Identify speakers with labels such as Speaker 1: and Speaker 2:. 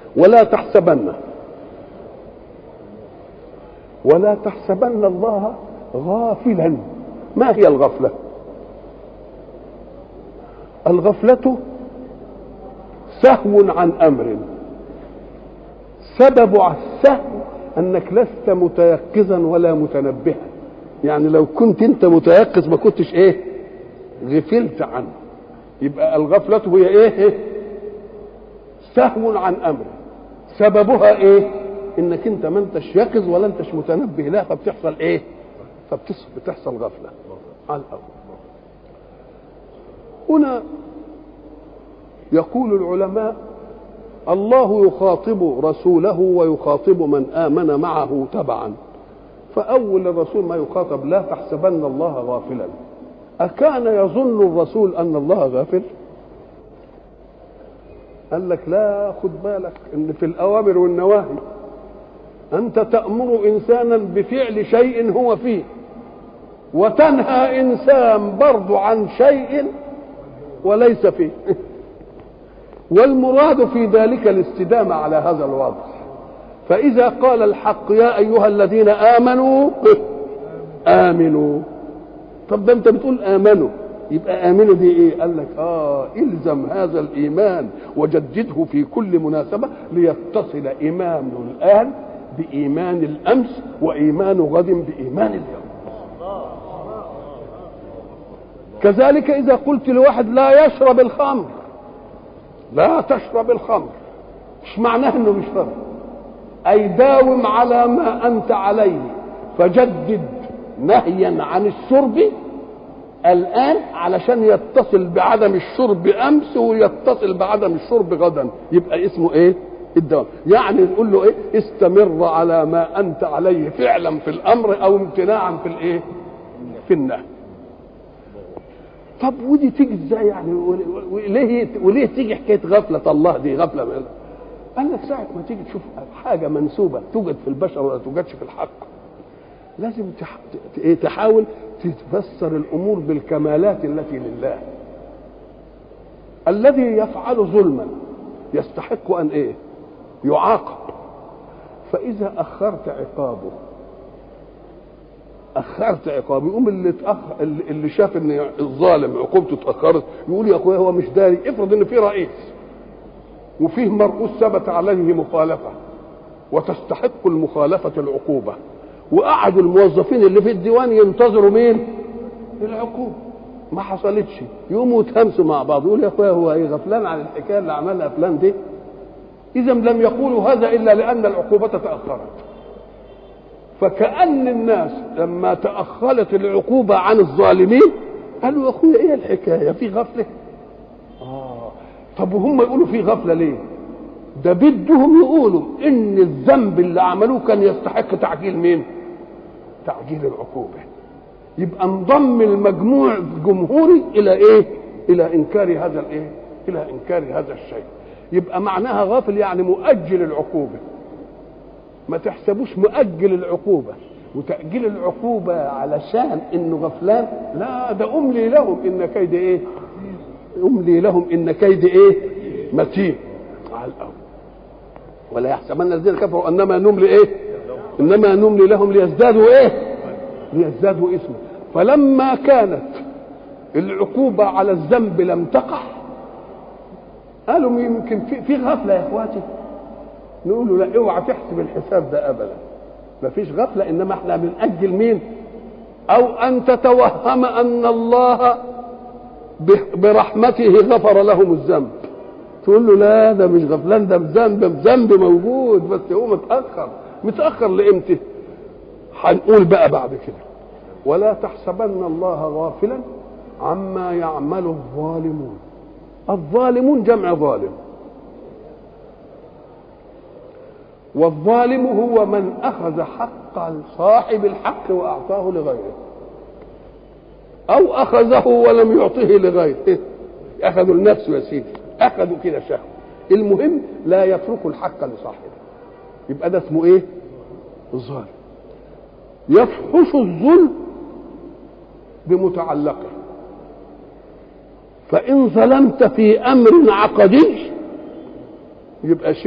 Speaker 1: ولا تحسبن ولا تحسبن الله غافلا ما هي الغفله الغفله سهو عن امر سبب السهو انك لست متيقظا ولا متنبها يعني لو كنت انت متيقظ ما كنتش ايه غفلت عنه يبقى الغفلة هي ايه سهو عن امر سببها ايه انك انت ما انتش يقظ ولا انتش متنبه لا فبتحصل ايه فبتحصل غفلة على الاول هنا يقول العلماء الله يخاطب رسوله ويخاطب من آمن معه تبعا فأول الرسول ما يخاطب لا تحسبن الله غافلا أكان يظن الرسول أن الله غافل قال لك لا خد بالك ان في الأوامر والنواهي أنت تأمر إنسانا بفعل شيء هو فيه وتنهى إنسان برضو عن شيء وليس فيه والمراد في ذلك الاستدامة على هذا الوضع فإذا قال الحق يا أيها الذين آمنوا آمنوا طب ده أنت بتقول آمنوا يبقى آمنوا دي إيه؟ قال لك آه إلزم هذا الإيمان وجدده في كل مناسبة ليتصل إيمان الآن بإيمان الأمس وإيمان غد بإيمان اليوم كذلك إذا قلت لواحد لا يشرب الخمر لا تشرب الخمر مش معناه انه مش فرض اي داوم على ما انت عليه فجدد نهيا عن الشرب الان علشان يتصل بعدم الشرب امس ويتصل بعدم الشرب غدا يبقى اسمه ايه الدوام يعني نقول له ايه استمر على ما انت عليه فعلا في الامر او امتناعا في الايه في النهي طب ودي تيجي ازاي يعني وليه وليه تيجي حكايه غفله الله دي غفله من قال لك ساعه ما تيجي تشوف حاجه منسوبه توجد في البشر ولا توجدش في الحق لازم تح... تحاول تفسر الامور بالكمالات التي لله الذي يفعل ظلما يستحق ان ايه يعاقب فاذا اخرت عقابه اخرت عقابه يقوم اللي اتاخر اللي شاف ان الظالم عقوبته اتاخرت يقول يا اخويا هو مش داري افرض ان في رئيس وفيه مرؤوس ثبت عليه مخالفه وتستحق المخالفه العقوبه وقعدوا الموظفين اللي في الديوان ينتظروا مين؟ العقوبه ما حصلتش يقوموا يتهمسوا مع بعض يقول يا اخويا هو ايه غفلان عن الحكايه اللي عملها فلان دي اذا لم يقولوا هذا الا لان العقوبه تاخرت فكأن الناس لما تأخرت العقوبة عن الظالمين قالوا يا أخويا إيه الحكاية في غفلة آه طب وهم يقولوا في غفلة ليه ده بدهم يقولوا إن الذنب اللي عملوه كان يستحق تعجيل مين تعجيل العقوبة يبقى انضم المجموع الجمهوري إلى إيه إلى إنكار هذا الإيه إلى إنكار هذا الشيء يبقى معناها غافل يعني مؤجل العقوبه ما تحسبوش مؤجل العقوبة وتأجيل العقوبة علشان انه غفلان لا ده املي لهم ان كيد ايه املي لهم ان كيد ايه متين على الاول ولا يحسبن الذين كفروا انما نملي ايه انما نملي لهم ليزدادوا ايه ليزدادوا اسما فلما كانت العقوبة على الذنب لم تقع قالوا يمكن في, في غفلة يا اخواتي نقول له لا اوعى تحسب الحساب ده ابدا ما فيش غفله انما احنا بنأجل مين او ان تتوهم ان الله برحمته غفر لهم الذنب تقول له لا ده مش غفلان ده بذنب بذنب موجود بس هو متاخر متاخر لامتى هنقول بقى بعد كده ولا تحسبن الله غافلا عما يعمل الظالمون الظالمون جمع ظالم والظالم هو من اخذ حق صاحب الحق واعطاه لغيره او اخذه ولم يعطه لغيره اخذوا لنفسه يا سيدي اخذوا كده شهوه المهم لا يتركوا الحق لصاحبه يبقى ده اسمه ايه الظالم يفحش الظلم بمتعلقه فان ظلمت في امر عقدي يبقى